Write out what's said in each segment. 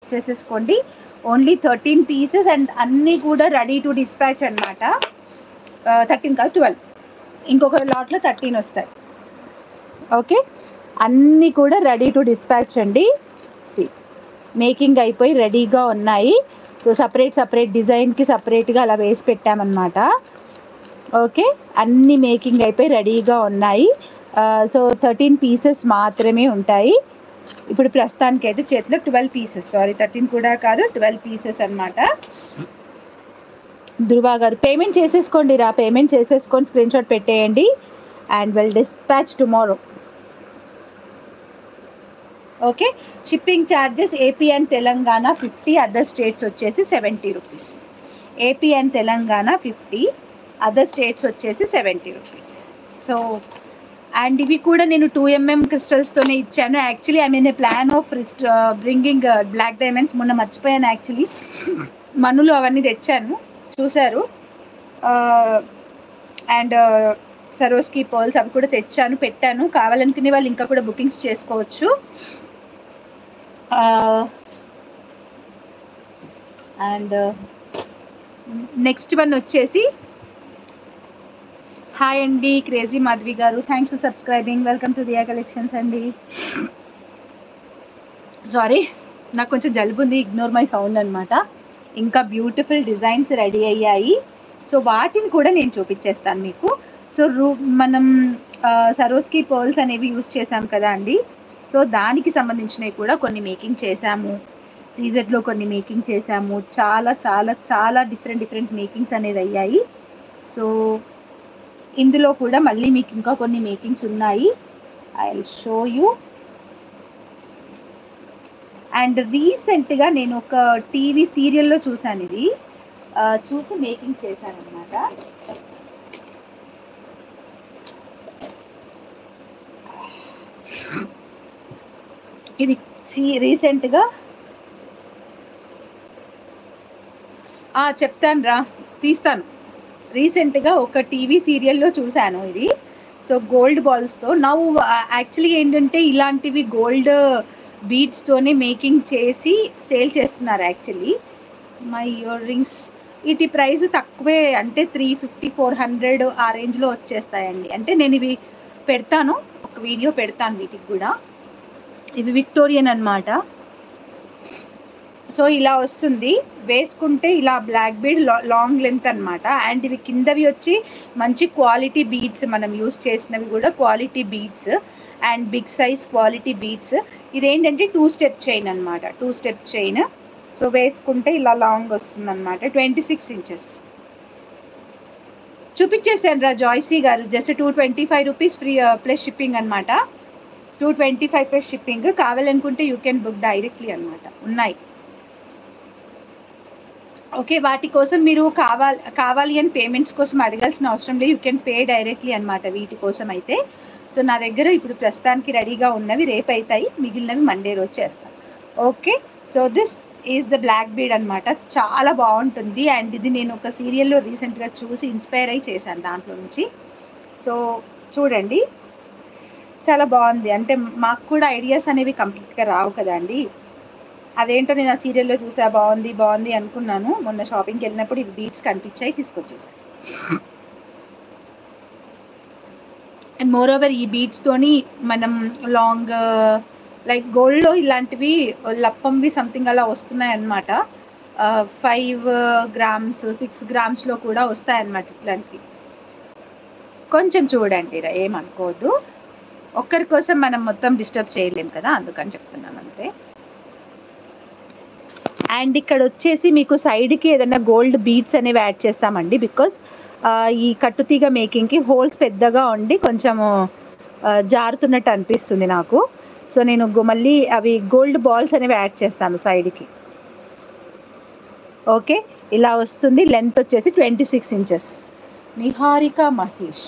book చేసేసుకోండి only thirteen pieces and అన్నీ కూడా రెడీ టు డిస్పాచ్ అనమాట థర్టీన్ కాదు ట్వెల్వ్ ఇంకొక లాట్లో థర్టీన్ వస్తాయి ఓకే అన్నీ కూడా రెడీ టు డిస్పాచ్ అండి సి మేకింగ్ అయిపోయి రెడీగా ఉన్నాయి సో సపరేట్ సపరేట్ డిజైన్కి సపరేట్గా అలా వేసి పెట్టామన్నమాట ఓకే అన్ని మేకింగ్ అయిపోయి రెడీగా ఉన్నాయి సో థర్టీన్ పీసెస్ మాత్రమే ఉంటాయి ఇప్పుడు ప్రస్తుతానికి అయితే చేతిలో ట్వెల్వ్ పీసెస్ సారీ థర్టీన్ కూడా కాదు ట్వెల్వ్ పీసెస్ అన్నమాట ధృవ గారు పేమెంట్ చేసేసుకోండి రా పేమెంట్ చేసేసుకొని స్క్రీన్ షాట్ పెట్టేయండి and we'll dispatch tomorrow okay shipping charges AP and Telangana fifty other states వచ్చేసి seventy rupees AP and Telangana fifty other states వచ్చేసి సెవెంటీ రూపీస్ సో అండ్ ఇవి కూడా నేను టూ ఎంఎం క్రిస్టల్స్తోనే ఇచ్చాను actually I mean a plan of bringing black diamonds మొన్న మర్చిపోయాను actually మనులు అవన్నీ తెచ్చాను చూశారు అండ్ సరోస్కి పర్ల్స్ అవి కూడా తెచ్చాను పెట్టాను కావాలనుకునే వాళ్ళు ఇంకా కూడా బుకింగ్స్ చేసుకోవచ్చు అండ్ నెక్స్ట్ వన్ వచ్చేసి హాయ్ అండి క్రేజీ మాధవి గారు thanks for subscribing welcome to Diya collections అండి సారీ నాకు కొంచెం జలుబు ఉంది ఇగ్నోర్ మై సౌండ్ అనమాట ఇంకా బ్యూటిఫుల్ డిజైన్స్ రెడీ అయ్యాయి సో వాటిని కూడా నేను చూపించేస్తాను మీకు సో రూ మనం సరోస్కి పర్ల్స్ అనేవి యూస్ చేసాం కదా అండి సో దానికి సంబంధించినవి కూడా కొన్ని మేకింగ్ చేశాము సీజెడ్లో కొన్ని మేకింగ్ చేశాము చాలా చాలా చాలా డిఫరెంట్ డిఫరెంట్ మేకింగ్స్ అనేది అయ్యాయి సో ఇందులో కూడా మళ్ళీ మీకు ఇంకా కొన్ని మేకింగ్స్ ఉన్నాయి I will show you and రీసెంట్గా నేను ఒక టీవీ సీరియల్లో చూశాను ఇది ఆ, చూసి మేకింగ్ చేశాను అనమాట ఇది సీ రీసెంట్గా చెప్తాను రా తీస్తాను రీసెంట్గా ఒక టీవీ సీరియల్లో చూశాను ఇది సో గోల్డ్ బాల్స్తో నవ్వు యాక్చువల్లీ ఏంటంటే ఇలాంటివి గోల్డ్ బీడ్స్తోనే మేకింగ్ చేసి సేల్ చేస్తున్నారు యాక్చువల్లీ మై ఇయర్ రింగ్స్ వీటి ప్రైస్ తక్కువే అంటే త్రీ ఫిఫ్టీ ఫోర్ హండ్రెడ్ ఆ రేంజ్లో వచ్చేస్తాయండి అంటే నేను ఇవి పెడతాను ఒక వీడియో పెడతాను వీటికి కూడా ఇవి విక్టోరియన్ అన్నమాట సో ఇలా వస్తుంది వేసుకుంటే ఇలా బ్లాక్ బీడ్ లాంగ్ లెంత్ అన్నమాట అండ్ ఇవి కిందవి వచ్చి మంచి క్వాలిటీ బీడ్స్ మనం యూస్ చేసినవి కూడా quality beads and big size quality beads ఇదేంటంటే టూ స్టెప్ చైన్ అన్నమాట టూ స్టెప్ చైన్ సో వేసుకుంటే ఇలా లాంగ్ వస్తుంది అనమాట ట్వంటీ సిక్స్ ఇంచెస్ చూపించేసాను రా జాయ్సీ గారు just two twenty five rupees free plus shipping అనమాట two twenty five plus shipping కావాలనుకుంటే యూ కెన్ బుక్ డైరెక్ట్లీ అనమాట ఉన్నాయి ఓకే వాటి కోసం మీరు కావాలి కావాలి అని పేమెంట్స్ కోసం అడగాల్సిన అవసరం లేదు యూ కెన్ పే డైరెక్ట్లీ అనమాట వీటి కోసం అయితే సో నా దగ్గర ఇప్పుడు ప్రస్తుతానికి రెడీగా ఉన్నవి రేపు అవుతాయి మిగిలినవి మండే రోజు చేస్తాను okay so this is the black bead అనమాట చాలా బాగుంటుంది అండ్ ఇది నేను ఒక సీరియల్లో రీసెంట్గా చూసి ఇన్స్పైర్ అయి చేశాను దాంట్లో నుంచి సో చూడండి చాలా బాగుంది అంటే మాకు కూడా ఐడియాస్ అనేవి కంప్లీట్గా రావు కదండి అదేంటో నేను ఆ సీరియల్లో చూసా బాగుంది బాగుంది అనుకున్నాను మొన్న షాపింగ్కి వెళ్ళినప్పుడు ఇవి బీట్స్ కనిపించాయి తీసుకొచ్చేసాను అండ్ మోర్ ఓవర్ ఈ బీట్స్ తోని మనం లాంగ్ లైక్ గోల్డ్లో ఇలాంటివి లప్పంవి సంథింగ్ అలా వస్తున్నాయి అన్నమాట ఫైవ్ గ్రామ్స్ సిక్స్ గ్రామ్స్లో కూడా వస్తాయన్నమాట ఇట్లాంటివి కొంచెం చూడండి రా ఏమనుకోవద్దు ఒక్కరి కోసం మనం మొత్తం డిస్టర్బ్ చేయలేం కదా అందుకని చెప్తున్నాను అంతే అండ్ ఇక్కడ వచ్చేసి మీకు సైడ్కి ఏదైనా గోల్డ్ బీడ్స్ అనేవి యాడ్ చేస్తామండి బికాస్ ఈ కట్టుతీగ మేకింగ్కి హోల్స్ పెద్దగా ఉండి కొంచెము ఆ, జారుతున్నట్టు అనిపిస్తుంది నాకు సో నేను గు- మళ్ళీ అవి గోల్డ్ బాల్స్ అనేవి యాడ్ చేస్తాను సైడ్కి ఓకే ఇలా వస్తుంది లెంత్ వచ్చేసి twenty six inches Niharika Mahesh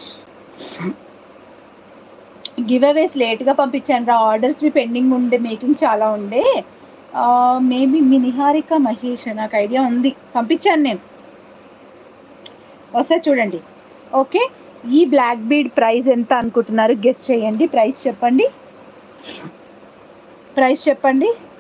giveaways లేట్గా పంపించాను రా ఆర్డర్స్వి పెండింగ్ ఉండే మేకింగ్ చాలా ఉండే మేబీ మీ నిహారిక మహేష్ నాకు ఐడియా ఉంది పంపించాను నేను వస్తే చూడండి ఓకే ఈ బ్లాక్ బీడ్ ప్రైస్ ఎంత అనుకుంటున్నారు గెస్ట్ చేయండి ప్రైస్ చెప్పండి ప్రైస్ చెప్పండి